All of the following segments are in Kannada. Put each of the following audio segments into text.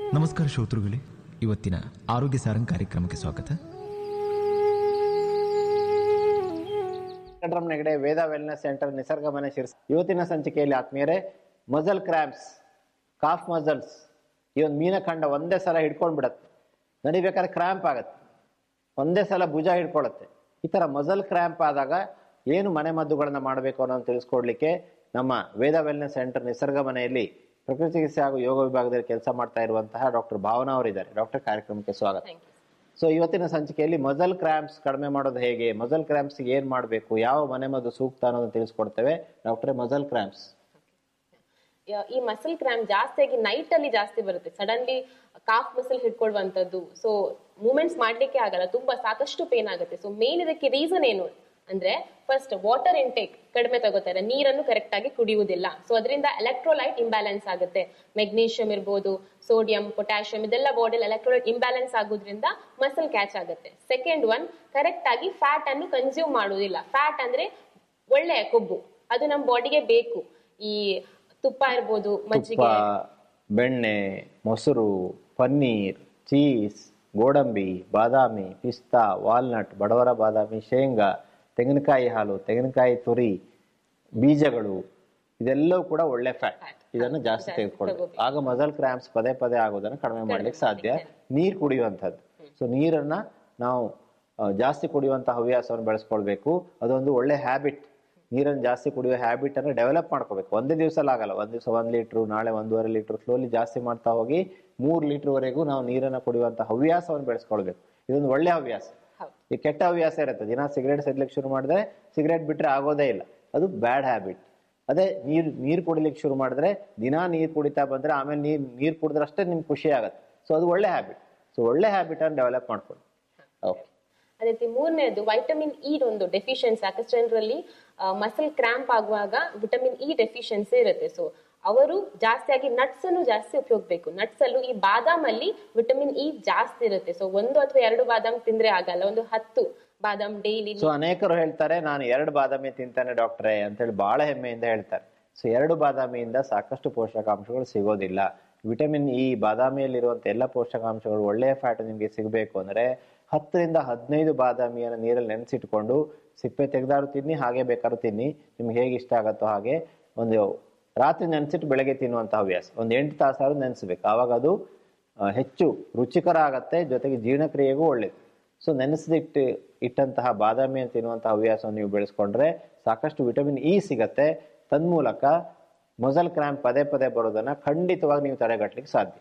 ನಮಸ್ಕಾರ ಶ್ರೋತೃಗಳೇ ಇವತ್ತಿನ ಆರೋಗ್ಯ ಸಾರಂಗ್ ಕಾರ್ಯಕ್ರಮಕ್ಕೆ ಸ್ವಾಗತ ವೆಂಕಟರಮಣ ಹೆಗಡೆ ವೇದ ವೆಲ್ನೆಸ್ ಸೆಂಟರ್ ನಿಸರ್ಗ ಮನೆ ಶಿರ್ಸ್ ಇವತ್ತಿನ ಸಂಚಿಕೆಯಲ್ಲಿ ಆತ್ಮೀಯರೇ ಮಜಲ್ ಕ್ರ್ಯಾಂಪ್ಸ್ ಕಾಫ್ ಮಜಲ್ಸ್ ಈ ಒಂದು ಮೀನಖಂಡ ಒಂದೇ ಸಲ ಹಿಡ್ಕೊಂಡ್ ಬಿಡತ್ತೆ ನಡಿಬೇಕಾದ್ರೆ ಕ್ರ್ಯಾಂಪ್ ಆಗತ್ತೆ ಒಂದೇ ಸಲ ಭುಜ ಹಿಡ್ಕೊಳ್ಳುತ್ತೆ ಈ ತರ ಮಜಲ್ ಕ್ರ್ಯಾಂಪ್ ಆದಾಗ ಏನು ಮನೆ ಮದ್ದುಗಳನ್ನ ಮಾಡಬೇಕು ಅನ್ನೋದು ತಿಳಿಸ್ಕೊಡ್ಲಿಕ್ಕೆ ನಮ್ಮ ವೇದ ವೆಲ್ನೆಸ್ ಸೆಂಟರ್ ನಿಸರ್ಗ ಮನೆಯಲ್ಲಿ ಪ್ರಕೃತಿ ಚಿಕಿತ್ಸೆ ಹಾಗೂ ಯೋಗ ವಿಭಾಗದಲ್ಲಿ ಕೆಲಸ ಮಾಡ್ತಾ ಇರುವಂತಹ ಡಾಕ್ಟರ್ ಭಾವನಾ ಅವರಿದ್ದಾರೆ ಡಾಕ್ಟರ್ ಕಾರ್ಯಕ್ರಮಕ್ಕೆ ಸ್ವಾಗತ ಸೊ ಇವತ್ತಿನ ಸಂಚಿಕೆಯಲ್ಲಿ ಮಜಲ್ ಕ್ರ್ಯಾಂಪ್ಸ್ ಕಡಿಮೆ ಮಾಡೋದು ಹೇಗೆ ಮಜಲ್ ಕ್ರ್ಯಾಂಪ್ಸ್ ಏನ್ ಮಾಡಬೇಕು ಯಾವ ಮನೆ ಮದ್ದು ಸೂಕ್ತ ಅನ್ನೋದನ್ನ ತಿಳಿಸ್ಕೊಡ್ತೇವೆ ಡಾಕ್ಟರ್ ಮಜಲ್ ಕ್ರ್ಯಾಂಪ್ಸ್ ಯ- ಈ ಮಸಲ್ ಕ್ರಾಂಪ್ ಜಾಸ್ತಿಯಾಗಿ ನೈಟ್ ಅಲ್ಲಿ ಜಾಸ್ತಿ ಬರುತ್ತೆ ಸಡನ್ಲಿ ಕಾಫ್ ಮಸಲ್ ಹಿಡ್ಕೊಳ್ಳುವಂತದ್ದು ಸೊ ಮೂವ್ಮೆಂಟ್ಸ್ ಮಾಡ್ಲಿಕ್ಕೆ ಆಗಲ್ಲ ತುಂಬಾ ಸಾಕಷ್ಟು ಪೇನ್ ಆಗುತ್ತೆ ಸೊ ಮೇನ್ ಇದಕ್ಕೆ ರೀಸನ್ ಏನು ಅಂದ್ರೆ ಫಸ್ಟ್ ವಾಟರ್ ಇಂಟೇಕ್ ಕಡಿಮೆ ತಗೋತಾರೆ ನೀರನ್ನು ಕರೆಕ್ಟ್ ಆಗಿ ಕುಡಿಯುವುದಿಲ್ಲ ಸೊ ಅದರಿಂದ ಎಲೆಕ್ಟ್ರೋಲೈಟ್ ಇಂಬ್ಯಾಲೆನ್ಸ್ ಆಗುತ್ತೆ ಮೆಗ್ನೀಷಿಯಂ ಇರ್ಬೋದು ಸೋಡಿಯಂ ಪೊಟ್ಯಾಷಿಯಂ ಇದೆಲ್ಲ ಬಾಡಿಯಲ್ಲಿ ಎಲೆಕ್ಟ್ರೋಲೈಟ್ ಇಂಬ್ಯಾಲೆನ್ಸ್ ಆಗೋದ್ರಿಂದ ಮಸಲ್ ಕ್ಯಾಚ್ ಆಗುತ್ತೆ ಸೆಕೆಂಡ್ ಒನ್ ಕರೆಕ್ಟ್ ಆಗಿ ಫ್ಯಾಟ್ ಅನ್ನು ಕನ್ಸ್ಯೂಮ್ ಮಾಡುವುದಿಲ್ಲ ಫ್ಯಾಟ್ ಅಂದ್ರೆ ಒಳ್ಳೆಯ ಕೊಬ್ಬು ಅದು ನಮ್ಮ ಬಾಡಿಗೆ ಬೇಕು ಈ ತುಪ್ಪ ಇರ್ಬೋದು ತುಪ್ಪ ಮಜ್ಜಿಗೆ ಬೆಣ್ಣೆ ಮೊಸರು ಪನ್ನೀರ್ ಚೀಸ್ ಗೋಡಂಬಿ ಬಾದಾಮಿ ಪಿಸ್ತಾ ವಾಲ್ನಟ್ ಬಡವರ ಬಾದಾಮಿ ಶೇಂಗಾ ತೆಂಗಿನಕಾಯಿ ಹಾಲು ತೆಂಗಿನಕಾಯಿ ತುರಿ ಬೀಜಗಳು ಇದೆಲ್ಲವೂ ಕೂಡ ಒಳ್ಳೆ ಫ್ಯಾಟ್ ಇದನ್ನು ಜಾಸ್ತಿ ತೆಗೆದುಕೊಳ್ಳಬೇಕು ಆಗ ಮಜಲ್ ಕ್ರ್ಯಾಂಪ್ಸ್ ಪದೇ ಪದೇ ಆಗೋದನ್ನು ಕಡಿಮೆ ಮಾಡ್ಲಿಕ್ಕೆ ಸಾಧ್ಯ ನೀರು ಕುಡಿಯುವಂಥದ್ದು ಸೊ ನೀರನ್ನ ನಾವು ಆ, ಜಾಸ್ತಿ ಕುಡಿಯುವಂತಹ ಹವ್ಯಾಸವನ್ನು ಬೆಳೆಸ್ಕೊಳ್ಬೇಕು ಅದೊಂದು ಒಳ್ಳೆ ಹ್ಯಾಬಿಟ್ ನೀರನ್ನು ಜಾಸ್ತಿ ಕುಡಿಯೋ ಹ್ಯಾಬಿಟ್ ಅನ್ನು ಡೆವಲಪ್ ಮಾಡ್ಕೋಬೇಕು ಒಂದೇ ದಿವಸಲ್ಲಿ ಆಗಲ್ಲ ಒಂದ್ ದಿವಸ ಒಂದ್ ಲೀಟ್ರು ನಾಳೆ ಒಂದೂವರೆ ಲೀಟ್ರ್ ಸ್ಲೋಲಿ ಜಾಸ್ತಿ ಮಾಡ್ತಾ ಹೋಗಿ ಮೂರ್ ಲೀಟರ್ ವರೆಗೂ ನಾವು ನೀರನ್ನು ಕುಡಿಯುವಂತ ಹವ್ಯಾಸವನ್ನು ಬೆಳೆಸ್ಕೊಳ್ಬೇಕು ಇದೊಂದು ಒಳ್ಳೆ ಹವ್ಯಾಸ ಹೌದು. ಈ ಕೆಟ್ಟ ಹವ್ಯಾಸ ಇರುತ್ತೆ ದಿನ ಸಿಗರೇಟ್ ಸೇದ್ಲಿಕ್ಕೆ ಶುರು ಮಾಡಿದ್ರೆ ಸಿಗರೇಟ್ ಬಿಟ್ರೆ ಆಗೋದೇ ಇಲ್ಲ ಅದು ಬ್ಯಾಡ್ ಹ್ಯಾಬಿಟ್ ಅದೇ ನೀರ್ ನೀರ್ ಕುಡಿಲಿಕ್ಕೆ ಶುರು ಮಾಡಿದ್ರೆ ದಿನಾ ನೀರ್ ಕುಡಿತಾ ಬಂದ್ರೆ ಆಮೇಲೆ ನೀರ್ ನೀರ್ ಕುಡಿದ್ರೆ ಅಷ್ಟೇ ನಿಮ್ಗೆ ಖುಷಿ ಆಗುತ್ತೆ ಸೊ ಅದು ಒಳ್ಳೆ ಹ್ಯಾಬಿಟ್ ಸೊ ಒಳ್ಳೆ ಹ್ಯಾಬಿಟ್ ಅನ್ನು ಡೆವಲಪ್ ಮಾಡ್ಕೊಳ್ಳಿ ಓಕೆ ಅದೇ ರೀತಿ ಮೂರನೇದು ವೈಟಮಿನ್ ಇ ಒಂದು ಡೆಫಿಷಿಯನ್ಸಿ ಸಾಕಷ್ಟು ಜನರಲ್ಲಿ ಮಸಲ್ ಕ್ರಾಂಪ್ ಆಗುವಾಗ ವಿಟಮಿನ್ ಇ ಡೆಫಿಷಿಯನ್ಸಿ ಇರುತ್ತೆ ಸೊ ಅವರು ಜಾಸ್ತಿಯಾಗಿ ನಟ್ಸ್ ಅನ್ನು ಜಾಸ್ತಿ ಉಪಯೋಗಿಸ್ಬೇಕು ನಟ್ಸ್ ಅಲ್ಲೂ ಈ ಬಾದಾಮ್ ಅಲ್ಲಿ ವಿಟಮಿನ್ ಇ ಜಾಸ್ತಿ ಇರುತ್ತೆ ಸೊ ಒಂದು ಅಥವಾ ಎರಡು ಬಾದಾಮ್ ತಿಂದ್ರೆ ಆಗಲ್ಲ ಒಂದು ಹತ್ತು ಬಾದಾಮ್ ಡೈಲಿ ಸೊ ಅನೇಕರು ಹೇಳ್ತಾರೆ ನಾನು ಎರಡು ಬಾದಾಮಿ ತಿಂತಾನೆ ಡಾಕ್ಟ್ರೇ ಅಂತೇಳಿ ಬಹಳ ಹೆಮ್ಮೆಯಿಂದ ಹೇಳ್ತಾರೆ ಸೊ ಎರಡು ಬಾದಾಮಿಯಿಂದ ಸಾಕಷ್ಟು ಪೋಷಕಾಂಶಗಳು ಸಿಗೋದಿಲ್ಲ ವಿಟಮಿನ್ ಇ ಬಾದಾಮಿಯಲ್ಲಿರುವಂತ ಎಲ್ಲ ಪೋಷಕಾಂಶಗಳು ಒಳ್ಳೆಯ ಫ್ಯಾಟ್ ನಿಮಗೆ ಸಿಗಬೇಕು ಅಂದ್ರೆ ಹತ್ತರಿಂದ ಹದಿನೈದು ಬಾದಾಮಿಯನ್ನು ನೀರಲ್ಲಿ ನೆನೆಸಿಟ್ಕೊಂಡು ಸಿಪ್ಪೆ ತೆಗೆದಾರು ತಿನ್ನಿ ಹಾಗೆ ಬೇಕಾದ್ರೂ ತಿನ್ನಿ ನಿಮ್ಗೆ ಹೇಗೆ ಇಷ್ಟ ಆಗತ್ತೋ ಹಾಗೆ ಒಂದು ರಾತ್ರಿ ನೆನೆಸಿಟ್ಟು ಬೆಳಗ್ಗೆ ತಿನ್ನುವಂತ ಹವ್ಯಾಸ ಒಂದು ಎಂಟು ತಾಸಾದ್ರೂ ನೆನೆಸ್ಬೇಕು ಆವಾಗ ಅದು ಆ, ಹೆಚ್ಚು ರುಚಿಕರ ಆಗತ್ತೆ ಜೊತೆಗೆ ಜೀರ್ಣಕ್ರಿಯೆಗೂ ಒಳ್ಳೇದು ಸೊ ನೆನೆಸಿಟ್ಟು ಇಟ್ಟಂತಹ ಬಾದಾಮಿಯನ್ನು ತಿನ್ನುವಂತಹ ಹವ್ಯಾಸವನ್ನು ನೀವು ಬೆಳೆಸ್ಕೊಂಡ್ರೆ ಸಾಕಷ್ಟು ವಿಟಮಿನ್ ಇ ಸಿಗತ್ತೆ ತನ್ಮೂಲಕ ಮೊಸಲ್ ಕ್ರ್ಯಾಂಪ್ ಪದೇ ಪದೇ ಬರೋದನ್ನ ಖಂಡಿತವಾಗಿ ನೀವು ತಡೆಗಟ್ಟಲಿಕ್ಕೆ ಸಾಧ್ಯ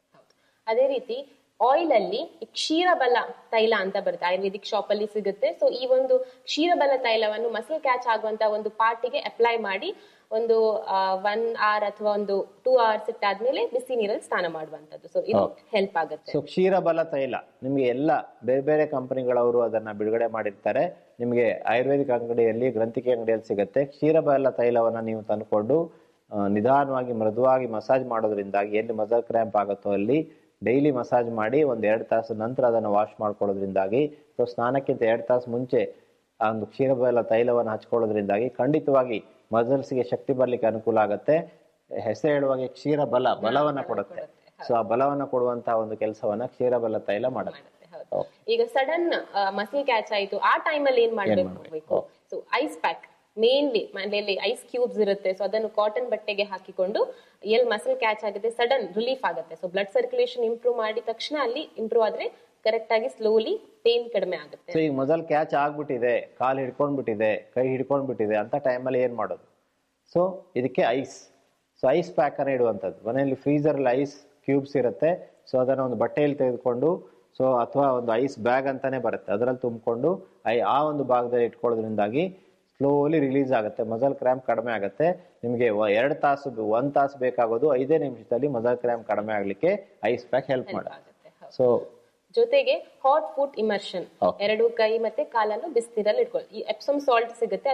ಅದೇ ರೀತಿ ಆಯಿಲ್ ಅಲ್ಲಿ ಈ ಕ್ಷೀರಬಲ ತೈಲ ಅಂತ ಬರುತ್ತೆ ಆಯುರ್ವೇದಿಕ್ ಶಾಪ್ ಅಲ್ಲಿ ಸಿಗುತ್ತೆ ಸೊ ಈ ಒಂದು ಕ್ಷೀರಬಲ ತೈಲವನ್ನು ಮಸಲ್ ಕ್ಯಾಚ್ ಆಗುವಂತ ಒಂದು ಪಾರ್ಟಿಗೆ ಅಪ್ಲೈ ಮಾಡಿ ಒಂದು ಒನ್ ಅವರ್ ಅಥವಾ ಒಂದು ಟೂ ಅವರ್ಸ್ ಇಟ್ಟಾದ್ಮೇಲೆ ಬಿಸಿ ನೀರಲ್ಲಿ ಸ್ನಾನ ಮಾಡುವಂತದ್ದು ಸೊ ಇದು ಹೆಲ್ಪ್ ಆಗುತ್ತೆ ಸೊ ಕ್ಷೀರಬಲ ತೈಲ ನಿಮಗೆ ಎಲ್ಲ ಬೇರೆ ಬೇರೆ ಕಂಪನಿಗಳವರು ಅದನ್ನ ಬಿಡುಗಡೆ ಮಾಡಿರ್ತಾರೆ ನಿಮಗೆ ಆಯುರ್ವೇದಿಕ್ ಅಂಗಡಿಯಲ್ಲಿ ಗ್ರಂಥಿಕೆ ಅಂಗಡಿಯಲ್ಲಿ ಸಿಗುತ್ತೆ ಕ್ಷೀರಬಲ ತೈಲವನ್ನ ನೀವು ತಂದುಕೊಂಡು ಆ, ನಿಧಾನವಾಗಿ ಮೃದುವಾಗಿ ಮಸಾಜ್ ಮಾಡೋದ್ರಿಂದಾಗಿ ಎಲ್ಲಿ ಮಸಲ್ ಕ್ರ್ಯಾಂಪ್ ಆಗುತ್ತೋ ಅಲ್ಲಿ ಡೈಲಿ ಮಸಾಜ್ ಮಾಡಿ ಒಂದ್ ಎರಡು ತಾಸು ನಂತರ ಅದನ್ನು ವಾಶ್ ಮಾಡ್ಕೊಳ್ಳೋದ್ರಿಂದಾಗಿ ಸೊ ಸ್ನಾನಕ್ಕಿಂತ ಎರಡು ತಾಸು ಮುಂಚೆ ಆ ಒಂದು ಕ್ಷೀರಬಲ ತೈಲವನ್ನು ಹಚ್ಕೊಳ್ಳೋದ್ರಿಂದಾಗಿ ಖಂಡಿತವಾಗಿ ಮಸಲ್ಸ್ಗೆ ಶಕ್ತಿ ಬರ್ಲಿಕ್ಕೆ ಅನುಕೂಲ ಆಗುತ್ತೆ ಹೆಸರು ಹೇಳುವಾಗೆ ಕ್ಷೀರ ಬಲ ಬಲವನ್ನ ಕೊಡುತ್ತೆ ಸೊ ಆ ಬಲವನ್ನ ಕೊಡುವಂತಹ ಒಂದು ಕೆಲಸವನ್ನ ಕ್ಷೀರಬಲ ತೈಲ ಮಾಡುತ್ತೆ ಹೌದು. ಈಗ ಸಡನ್ ಮಸಲ್ ಕ್ಯಾಚ್ ಆಯ್ತು ಆ ಟೈಮ್ ಅಲ್ಲಿ ಏನ್ ಮಾಡ್ಬೇಕು ಸೊ ಐಸ್ ಪ್ಯಾಕ್ ಮೇನ್ಲಿ ಮನೆಯಲ್ಲಿ ಐಸ್ ಕ್ಯೂಬ್ಸ್ ಇರುತ್ತೆ ಸೊ ಅದನ್ನು ಕಾಟನ್ ಬಟ್ಟೆಗೆ ಹಾಕಿಕೊಂಡು ಎಲ್ಲಿ ಮಸಲ್ ಕ್ಯಾಚ್ ಆಗುತ್ತೆ ಸಡನ್ ರಿಲೀಫ್ ಆಗುತ್ತೆ ಸೊ ಬ್ಲಡ್ ಸರ್ಕ್ಯುಲೇಷನ್ ಇಂಪ್ರೂವ್ ಮಾಡಿದ ತಕ್ಷಣ ಅಲ್ಲಿ ಇಂಪ್ರೂವ್ ಆದ್ರೆ ಕರೆಕ್ಟ್ ಆಗಿ ಸ್ಲೋಲಿ ಪೇನ್ ಕಡಿಮೆ ಆಗುತ್ತೆ ಸೊ ಈಗ ಮೊದಲು ಕ್ಯಾಚ್ ಆಗ್ಬಿಟ್ಟಿದೆ ಕಾಲು ಹಿಡ್ಕೊಂಡ್ಬಿಟ್ಟಿದೆ ಕೈ ಹಿಡ್ಕೊಂಡ್ಬಿಟ್ಟಿದೆ ಅಂತ ಟೈಮಲ್ಲಿ ಏನ್ ಮಾಡೋದು ಸೊ ಇದಕ್ಕೆ ಐಸ್ ಸೊ ಐಸ್ ಪ್ಯಾಕ್ ಅನ್ನ ಇಡುವಂಥದ್ದು ಮನೆಯಲ್ಲಿ freezer ಅಲ್ಲಿ ಐಸ್ ಕ್ಯೂಬ್ಸ್ ಇರುತ್ತೆ ಸೊ ಅದನ್ನ ಒಂದು ಬಟ್ಟೆಯಲ್ಲಿ ತೆಗೆದುಕೊಂಡು ಸೊ ಅಥವಾ ಒಂದು ಐಸ್ ಬ್ಯಾಗ್ ಅಂತಾನೆ ಬರುತ್ತೆ ಅದರಲ್ಲಿ ತುಂಬಿಕೊಂಡು ಐ ಆ ಒಂದು ಭಾಗದಲ್ಲಿ ಇಟ್ಕೊಳ್ಳೋದ್ರಿಂದಾಗಿ ಸ್ಲೋಲಿ ರಿಲೀಸ್ ಆಗುತ್ತೆ ಮಸಲ್ ಕ್ರ್ಯಾಂಪ್ ಕಡಿಮೆ ಆಗುತ್ತೆ ನಿಮಗೆ ಎರಡು ತಾಸು ಒಂದ್ ತಾಸು ಬೇಕಾಗೋದು ಐದೇ ನಿಮಿಷದಲ್ಲಿ ಮಸಲ್ ಕ್ರ್ಯಾಂಪ್ ಕಡಿಮೆ ಆಗ್ಲಿಕ್ಕೆ ಐಸ್ ಪ್ಯಾಕ್ ಹೆಲ್ಪ್ ಮಾಡುತ್ತೆ ಆಗುತ್ತೆ ಹೌದು. ಸೊ ಜೊತೆಗೆ ಹಾಟ್ ಫುಡ್ ಇಮರ್ಷನ್ Okay. ಎರಡು ಕೈ ಮತ್ತೆ ಕಾಲನ್ನು ಬಿಸಿನೀರಲ್ಲಿ ಇಟ್ಕೊಳ್ಳಿ ಈ ಎಪ್ಸಮ್ ಸಾಲ್ಟ್ ಸಿಗುತ್ತೆ